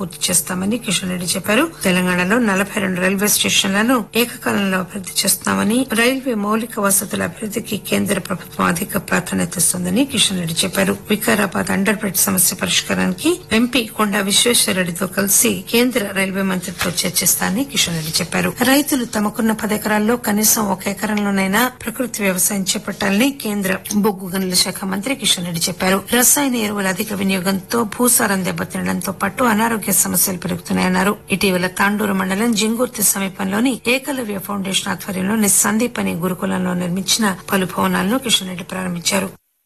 పూర్తి చేస్తామని కిషన్ రెడ్డి చెప్పారు తెలంగాణలో నలభై రెండు రైల్వే స్టేషన్లను ఏకకాలంలో అభివృద్ది చేస్తున్నామని రైల్వే మౌలిక వసతుల అభివృద్దికి కేంద్ర ప్రభుత్వం అధిక ప్రాధాన్యత ఇస్తోందని కిషన్ రెడ్డి చెప్పారు వికారాబాద్ అండర్ బ్రిడ్జ్ సమస్య పరిష్కారానికి ఎంపీ కొండా విశ్వేశ్వరరెడ్డితో కలిసి కేంద్ర రైల్వే మంత్రితో చర్చిస్తానని కిషన్ రెడ్డి చెప్పారు రైతులు తమకున్న పది ఎకరాల్లో కనీసం ఒక ఎకరంలోనైనా ప్రకృతి వ్యవసాయం చేపట్టాలని కేంద్ర బొగ్గు గనుల శాఖ మంత్రి కిషన్ రెడ్డి చెప్పారు రసాయన ఎరువుల అధిక వినియోగంతో భూసారం దెబ్బతినడంతో పాటు అనారోగ్య సమస్యలు పెరుగుతున్నాయన్నారు ఇటీవల తాండూరు మండలం జింగుర్తి సమీపంలోని ఏకలవ్య ఫౌండేషన్ ఆధ్వర్యంలోని సందీప్ అనే గురుకులంలో నిర్మించిన పలు భవనాలను కిషన్ రెడ్డి ప్రారంభించారు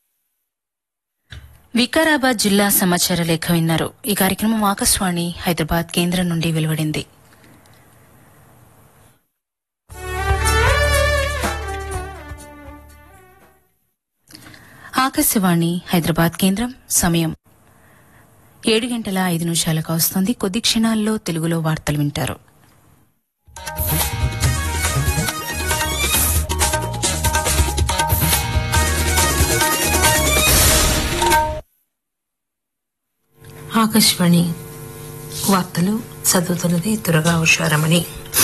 వికారాబాద్ జిల్లా సమాచార లేఖ విన్నారు ఈ కార్యక్రమం ఆకాశవాణి హైదరాబాద్ కేంద్రం నుండి వెలువడింది ఆకాశవాణి హైదరాబాద్ కేంద్రం సమయం ఏడు గంటల ఐదు నిమిషాలకు వస్తుంది కొద్ది క్షణాల్లో తెలుగులో వార్తలు వింటారు ఆకాశవాణి వార్తలు చదువుతున్నది దురగా ఉషారమణి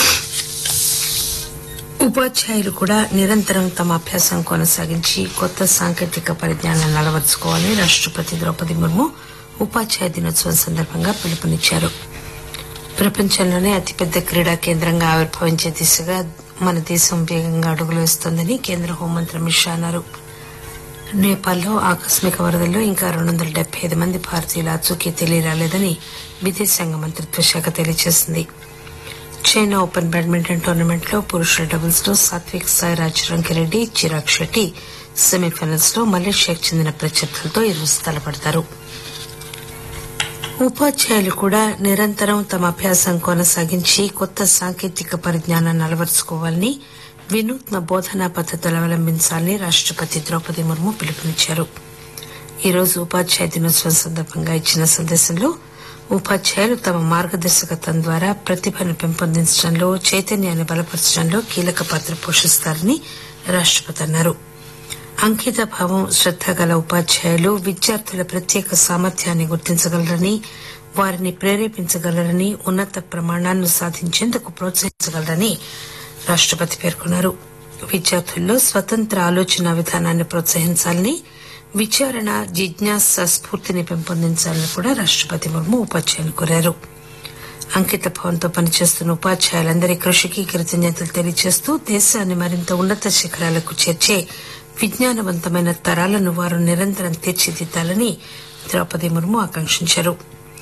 ఉపాధ్యాయులు కూడా నిరంతరం తమ అభ్యాసం కొనసాగించి కొత్త సాంకేతిక పరిజ్ఞానాన్ని అలవర్చుకోవాలని రాష్టపతి ద్రౌపది ముర్ము ఉపాధ్యాయ దినోత్సవం సందర్భంగా పిలుపునిచ్చారు ప్రపంచంలోనే అతిపెద్ద క్రీడా కేంద్రంగా ఆవిర్భవించే దిశగా మన దేశం వేగంగా అడుగులు వేస్తోందని కేంద్ర హోంమంత్రి అమిత్ షా అన్నారు నేపాల్లో ఆకస్మిక వరదల్లో ఇంకా రెండు వందల డెబ్బై ఐదు మంది భారతీయుల అచుకీ తెలియరాలేదని విదేశాంగ మంత్రిత్వ శాఖ తెలియజేసింది చైనా ఓపెన్ బ్యాడ్మింటన్ టోర్నమెంట్ లో పురుషుల డబుల్స్ లో సాత్విక్ సాయిరాజ్ రంకిరెడ్డి చిరాగ్ షెట్టి సెమీఫైనల్స్ లో మలేషియాకు చెందిన ప్రత్యర్థులతో ఈరోజు తలపడతారు ఉపాధ్యాయులు కూడా నిరంతరం తమ అభ్యాసం కొనసాగించి కొత్త సాంకేతిక పరిజ్ఞానాన్ని అలవరుచుకోవాలని వినూత్న బోధనా పద్దతులు అవలంబించాలని రాష్టపతి ద్రౌపది ముర్ము పిలుపునిచ్చారు ఈరోజు ఉపాధ్యాయ దినోత్సవం సందర్భంగా ఇచ్చిన సందేశంలో ఉపాధ్యాయులు తమ మార్గదర్శకత్వం ద్వారా ప్రతిభను పెంపొందించడంలో చైతన్యాన్ని బలపరచడంలో కీలక పాత్ర పోషిస్తారని రాష్టపతి అన్నారు అంకిత భావం శ్రద్ద గల ఉపాధ్యాయులు విద్యార్థుల ప్రత్యేక సామర్థ్యాన్ని గుర్తించగలరని వారిని ప్రేరేపించగలరని ఉన్నత ప్రమాణాలను సాధించేందుకు ప్రోత్సహించగలరని రాష్టపతి పేర్కొన్నారు విద్యార్థుల్లో స్వతంత్ర ఆలోచన విధానాన్ని ప్రోత్సహించాలని విచారణ జిజ్ఞాస స్ఫూర్తిని పెంపొందించాలని కూడా రాష్టపతి ముర్ము ఉపాధ్యాయులు కోరారు అంకిత భావంతో పనిచేస్తున్న ఉపాధ్యాయులందరి కృషికి కృతజ్ఞతలు తెలియజేస్తూ దేశాన్ని మరింత ఉన్నత శిఖరాలకు చేర్చే విజ్ఞానవంతమైన తరాలను వారు నిరంతరం తీర్చిదిద్దాలని ద్రౌపది ముర్ము ఆకాంక్షించారు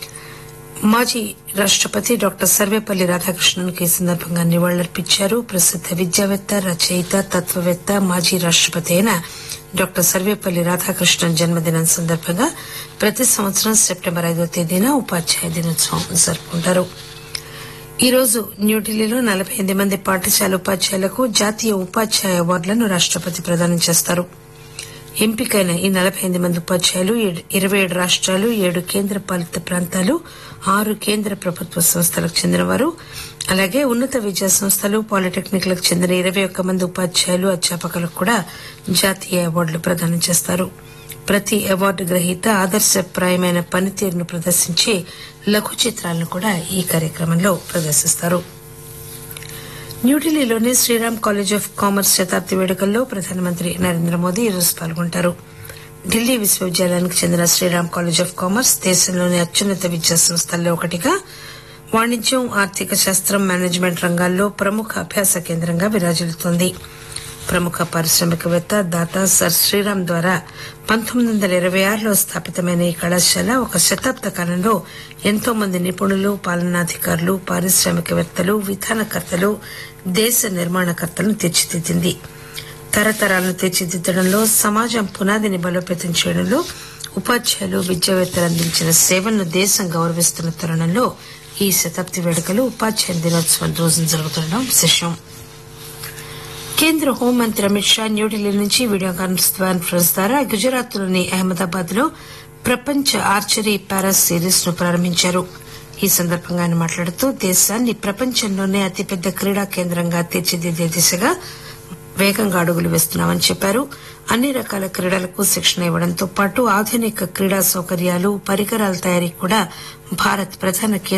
మాజీ రాష్టపతి డాక్టర్ సర్వేపల్లి రాధాకృష్ణన్కు ఈ సందర్భంగా నివాళులర్పించారు ప్రసిద్ద విద్యావేత్త రచయిత తత్వవేత్త మాజీ రాష్టపతి అయిన డాక్టర్ సర్వేపల్లి రాధాకృష్ణన్ జన్మదినం సందర్భంగా ప్రతి సంవత్సరం సెప్టెంబర్ ఐదో తేదీన ఉపాధ్యాయ దినోత్సవం జరుపుకుంటారు ఈ రోజు న్యూఢిల్లీలో నలభై ఎనిమిది మంది పాఠశాల ఉపాధ్యాయులకు జాతీయ ఉపాధ్యాయ అవార్డులను రాష్టపతి ప్రదానం చేస్తారు ఎంపికైన ఈ నలభై ఎనిమిది మంది ఉపాధ్యాయులు ఇరవై ఏడు రాష్ట్రాలు ఏడు కేంద్ర పాలిత ప్రాంతాలు ఆరు కేంద్ర ప్రభుత్వ సంస్థలకు చెందినవారు అలాగే ఉన్నత విద్యా సంస్థలు పాలిటెక్నిక్లకు చెందిన ఇరవై ఒక్క మంది ఉపాధ్యాయులు అధ్యాపకులకు కూడా జాతీయ అవార్డులు ప్రదానం చేస్తారు ప్రతి అవార్డు గ్రహీత ఆదర్శప్రాయమైన పనితీరును ప్రదర్శించే లఘు చిత్రాలను కూడా ఈ కార్యక్రమంలో ప్రదర్శిస్తారు న్యూఢిల్లీలోని శ్రీరామ్ కాలేజ్ ఆఫ్ కామర్స్ శతాబ్ది వేడుకల్లో ప్రధానమంత్రి నరేంద్ర మోదీ ఈరోజు పాల్గొంటారు ఢిల్లీ విశ్వవిద్యాలయానికి చెందిన శ్రీరామ్ కాలేజ్ ఆఫ్ కామర్స్ దేశంలోని అత్యున్నత విద్యా సంస్థల్లో ఒకటిగా వాణిజ్యం ఆర్థిక శాస్త్రం మేనేజ్మెంట్ రంగాల్లో ప్రముఖ అభ్యాస కేంద్రంగా విరాజిల్లుతోంది ప్రముఖ పారిశ్రామికవేత్త దాత సర్ శ్రీరామ్ ద్వారా పంతొమ్మిది వందల ఇరవై ఆరులో స్థాపితమైన ఈ కళాశాల ఒక శతాబ్ద కాలంలో ఎంతో మంది నిపుణులు పాలనాధికారులు పారిశ్రామికవేత్తలు విధానకర్తలు దేశ నిర్మాణకర్తలను తీర్చిదిద్దింది తరతరాలను తీర్చిదిద్దడంలో సమాజం పునాదిని బలోపేతం చేయడంలో ఉపాధ్యాయులు విద్యావేత్తలు అందించిన సేవలను దేశం గౌరవిస్తున్న తరుణంలో ఈ శతాబ్ది వేడుకలు ఉపాధ్యాయ దినోత్సవం రోజున జరుగుతుండడం విశేషం కేంద్ర హోంమంత్రి అమిత్ షా న్యూఢిల్లీ నుంచి వీడియో కాన్ఫరెన్స్ ద్వారా గుజరాత్ లోని అహ్మదాబాద్ లో ప్రపంచ ఆర్చరీ పారా సిరీస్ ను ప్రారంభించారు ఈ సందర్భంగా ఆయన మాట్లాడుతూ దేశాన్ని ప్రపంచంలోనే అతిపెద్ద క్రీడా కేంద్రంగా తీర్చిదిద్దే దిశగా వేగంగా అడుగులు వేస్తున్నామని చెప్పారు అన్ని రకాల క్రీడలకు శిక్షణ ఇవ్వడంతో పాటు ఆధునిక క్రీడా సౌకర్యాలు పరికరాల తయారీకి కూడా భారత్ ప్రధాన